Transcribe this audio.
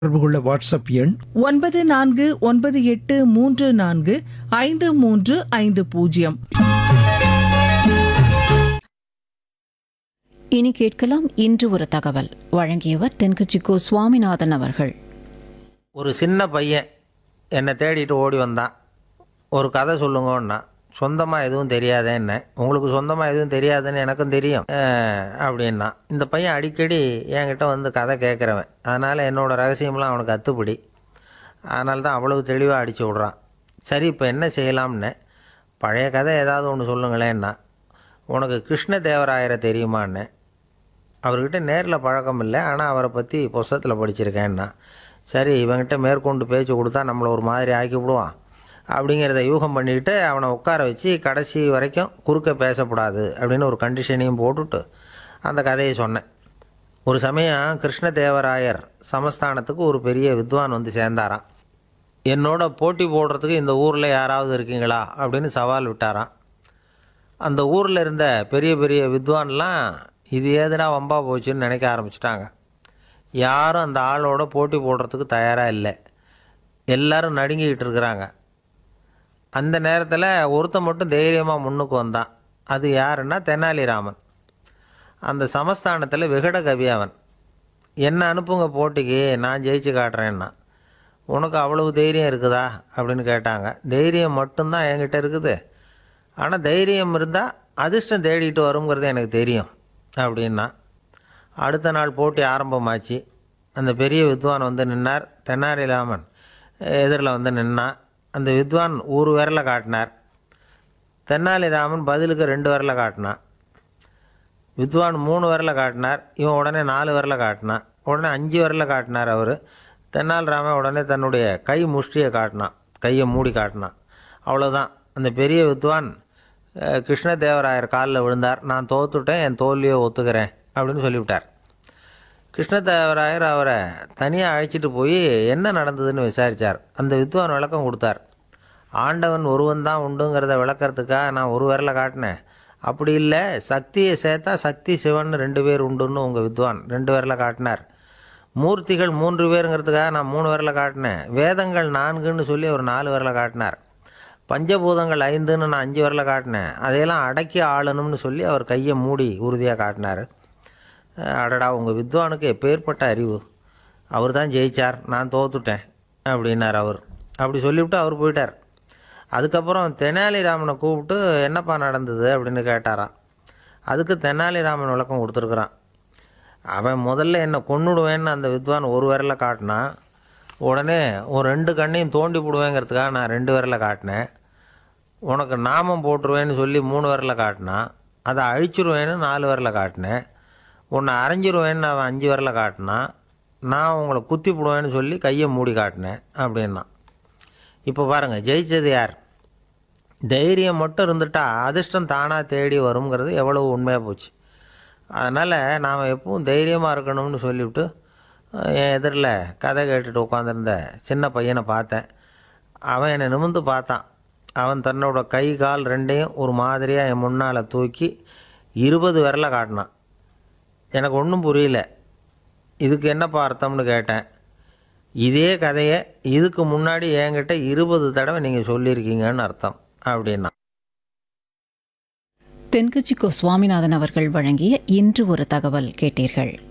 தொடர்பு கொள்ள வாட்ஸ்அப் எண் ஒன்பது நான்கு ஒன்பது எட்டு மூன்று நான்கு ஐந்து மூன்று ஐந்து பூஜ்ஜியம் இனி கேட்கலாம் இன்று ஒரு தகவல் வழங்கியவர் தென்கட்சிக்கோ சுவாமிநாதன் அவர்கள் ஒரு சின்ன பையன் என்னை தேடிட்டு ஓடி வந்தான் ஒரு கதை சொல்லுங்கன்னா சொந்தமாக எதுவும் தெரியாதே என்ன உங்களுக்கு சொந்தமாக எதுவும் தெரியாதுன்னு எனக்கும் தெரியும் அஹ், அப்படின்னா இந்த பையன் அடிக்கடி என்கிட்ட வந்து கதை கேட்குறவன் அதனால் என்னோடய ரகசியம்லாம் அவனுக்கு அத்துப்படி அதனால தான் அவ்வளவு தெளிவாக அடித்து விட்றான் சரி இப்போ என்ன செய்யலாம்னு பழைய கதை ஏதாவது ஒன்று சொல்லுங்களேன்னா உனக்கு கிருஷ்ணதேவராயரை தெரியுமான்னு அவர்கிட்ட நேரில் பழக்கம் இல்லை ஆனால் அவரை பற்றி புஸ்தகத்தில் படிச்சிருக்கேன்னா சரி இவன்கிட்ட மேற்கொண்டு பேச்சு கொடுத்தா நம்மளை ஒரு மாதிரி ஆக்கி விடுவான் அப்படிங்கிறத யூகம் பண்ணிக்கிட்டு அவனை உட்கார வச்சு கடைசி வரைக்கும் குறுக்க பேசக்கூடாது அப்படின்னு ஒரு கண்டிஷனையும் போட்டுட்டு அந்த கதையை சொன்னேன் ஒரு சமயம் கிருஷ்ணதேவராயர் சமஸ்தானத்துக்கு ஒரு பெரிய வித்வான் வந்து சேர்ந்தாராம் என்னோட போட்டி போடுறதுக்கு இந்த ஊரில் யாராவது இருக்கீங்களா அப்படின்னு சவால் விட்டாராம் அந்த ஊரில் இருந்த பெரிய பெரிய வித்வான்லாம் இது ஏதுடா வம்பா போச்சுன்னு நினைக்க ஆரம்பிச்சிட்டாங்க யாரும் அந்த ஆளோட போட்டி போடுறதுக்கு தயாராக இல்லை எல்லாரும் நடுங்கிக்கிட்டு இருக்கிறாங்க அந்த நேரத்தில் ஒருத்தன் மட்டும் தைரியமாக முன்னுக்கு வந்தான் அது யாருன்னா தெனாலிராமன் அந்த சமஸ்தானத்தில் விகட கவி அவன் என்ன அனுப்புங்க போட்டிக்கு நான் ஜெயிச்சு காட்டுறேன்னா உனக்கு அவ்வளவு தைரியம் இருக்குதா அப்படின்னு கேட்டாங்க தைரியம் மட்டும்தான் என்கிட்ட இருக்குது ஆனால் தைரியம் இருந்தால் அதிர்ஷ்டம் தேடிட்டு வருங்கிறது எனக்கு தெரியும் அப்படின்னா அடுத்த நாள் போட்டி ஆரம்பமாச்சு அந்த பெரிய வித்வான் வந்து நின்னார் தென்னாலிராமன் எதிரில் வந்து நின்னான் அந்த வித்வான் ஒரு விரலை காட்டினார் தென்னாலிராமன் பதிலுக்கு ரெண்டு விரலை காட்டினான் வித்வான் மூணு விரலை காட்டினார் இவன் உடனே நாலு விரலை காட்டினான் உடனே அஞ்சு விரலை காட்டினார் அவர் தென்னாலிராமன் உடனே தன்னுடைய கை முஷ்டியை காட்டினான் கையை மூடி காட்டினான் அவ்வளோதான் அந்த பெரிய வித்வான் அஹ், கிருஷ்ணதேவராயர் காலில் விழுந்தார் நான் தோத்துட்டேன் என் தோல்வியை ஒத்துக்கிறேன் அப்படின்னு சொல்லிவிட்டார் கிருஷ்ணதேவராயர் அவரை தனியாக அழைச்சிட்டு போய் என்ன நடந்ததுன்னு விசாரித்தார் அந்த வித்வான் விளக்கம் கொடுத்தார் ஆண்டவன் ஒருவன் தான் உண்டுங்கிறத விளக்கறதுக்காக நான் ஒரு விரலை காட்டினேன் அப்படி இல்லை சக்தியை சேர்த்தா சக்தி சிவன் ரெண்டு பேர் உண்டுன்னு உங்கள் வித்வான் ரெண்டு விரலை காட்டினார் மூர்த்திகள் மூன்று பேருங்கிறதுக்காக நான் மூணு விரலை காட்டினேன் வேதங்கள் நான்குன்னு சொல்லி ஒரு நாலு விரலை காட்டினார் பஞ்சபூதங்கள் ஐந்துன்னு நான் அஞ்சு விரலை காட்டினேன் அதையெல்லாம் அடக்கி ஆளணும்னு சொல்லி அவர் கையை மூடி உறுதியாக காட்டினார் அஹ் அடடா உங்கள் வித்வானுக்கு எப்பேற்பட்ட அறிவு அவர் தான் ஜெயிச்சார் நான் தோத்துட்டேன் அப்படின்னார் அவர் அப்படி சொல்லிவிட்டு அவர் போயிட்டார் அதுக்கப்புறம் தெனாலிராமனை கூப்பிட்டு என்னப்பா நடந்தது அப்படின்னு கேட்டாராம் அதுக்கு தெனாலிராமன் விளக்கம் கொடுத்துருக்குறான் அவன் முதல்ல என்னை கொன்னுடுவேன்னு அந்த வித்வான் ஒரு விரலை காட்டினான் உடனே ஒரு ரெண்டு கண்ணையும் தோண்டி போடுவேங்கிறதுக்காக நான் ரெண்டு விரலை காட்டினேன் உனக்கு நாமம் போட்டுருவேன்னு சொல்லி மூணு விரலை காட்டினான் அதை அழிச்சிருவேன்னு நாலு விரலை காட்டினேன் உன்னை அரைஞ்சிருவேன்னு அவன் அஞ்சு விரலை காட்டினான் நான் உங்களை குத்தி போடுவேன்னு சொல்லி கையை மூடி காட்டினேன் அப்படின்னா இப்போ பாருங்கள் ஜெயிச்சது யார் தைரியம் மட்டும் இருந்துட்டா அதிர்ஷ்டம் தானாக தேடி வருங்கிறது எவ்வளவு உண்மையாக போச்சு அதனால் நாம் எப்பவும் தைரியமாக இருக்கணும்னு சொல்லிவிட்டு அஹ், என் எதிரில் கதை கேட்டுட்டு உட்காந்துருந்த சின்ன பையனை பார்த்தேன் அவன் என்னை நிமிர்ந்து பார்த்தான் அவன் தன்னோட கை கால் ரெண்டையும் ஒரு மாதிரியாக என் முன்னால் தூக்கி இருபது விரலை காட்டினான் எனக்கு ஒன்றும் புரியல இதுக்கு என்னப்பா அர்த்தம்னு கேட்டேன் இதே கதையை இதுக்கு முன்னாடி என்கிட்ட இருபது தடவை நீங்கள் சொல்லியிருக்கீங்கன்னு அர்த்தம் அப்படின்னா தென்கட்சிக்கோ சுவாமிநாதன் அவர்கள் வழங்கிய இன்று ஒரு தகவல் கேட்டீர்கள்